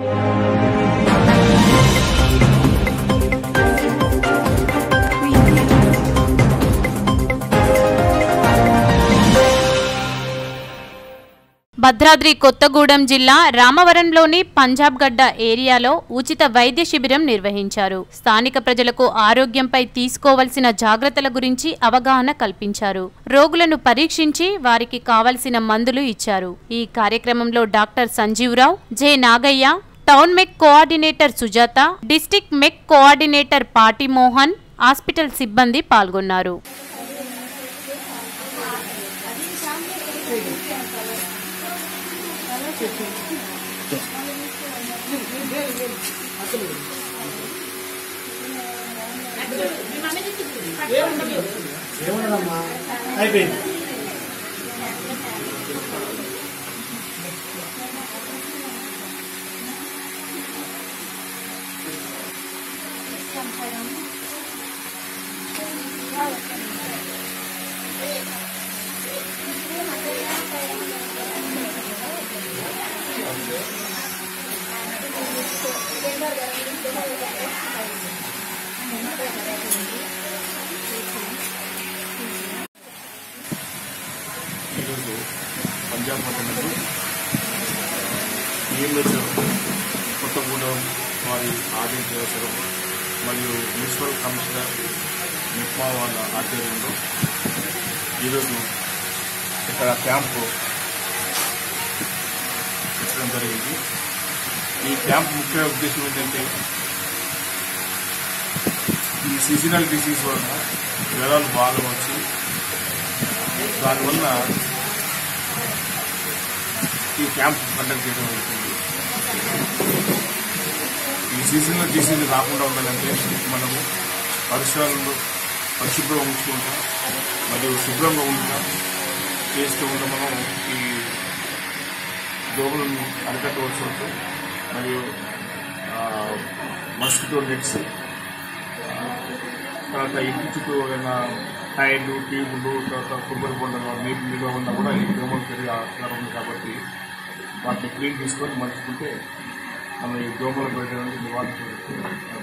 భద్రాద్రి కొత్తగూడెం జిల్లా రామవరంలోని పంజాబ్ గడ్డ ఏరియాలో ఉచిత వైద్య శిబిరం నిర్వహించారు స్థానిక ప్రజలకు ఆరోగ్యంపై తీసుకోవలసిన జాగ్రత్తల గురించి అవగాహన కల్పించారు రోగులను పరీక్షించి వారికి కావలసిన మందులు ఇచ్చారు ఈ కార్యక్రమంలో doctor Sanjeeva Rao J Nagaiah town మెక్ కోఆర్డినేటర్ సుజాత డిస్టిక్ మెక్ కోఆర్డినేటర్ పాటి మోహన్ హాస్పిటల్ సిబ్బంది పాల్గొన్నారు ఏమన్నదమ్మా అయిపోయింది ఈరోజు పంజాబ్ పట్టణంలో ఈఎంఎస్ కొత్తగూడెం వారి ఆదేశానుసారం మరియు మున్సిపల్ కమిషనర్ నిప్మా వాళ్ళ ఆధ్వర్యంలో ఈరోజు ఇక్కడ క్యాంపు పెట్టడం జరిగింది ఈ క్యాంప్ ముఖ్య ఉద్దేశం ఏంటంటే ఈ సీజనల్ డిసీజ్ వలన జ్వరాలు బాగా వచ్చి దానివల్ల ఈ క్యాంప్ కండక్ట్ చేయడం జరుగుతుంది ఈ సీజన్లో డిసీజ్ రాకుండా ఉండాలంటే మనము పరిసరాలను పరిశుభ్రంగా ఉంచుకుంటా మరియు శుభ్రంగా ఉంటా చేస్తూ ఉంటే మనం ఈ దోమలను అరికట్టవలసి ఉంటుంది మరియు మస్కిటో నెట్స్ తర్వాత ఇంటి చుట్టూ ఏదైనా టైర్లు ట్యూబులు తర్వాత కొబ్బరి బొండలు నీటి నిల్వ ఉన్నా కూడా ఈ దోమలు పెరిగే ఆస్కారం ఉంది కాబట్టి వాటిని క్లీన్ చేసుకొని మర్చుకుంటే మనం ఈ దోమలు పెట్టడానికి నివారించవచ్చు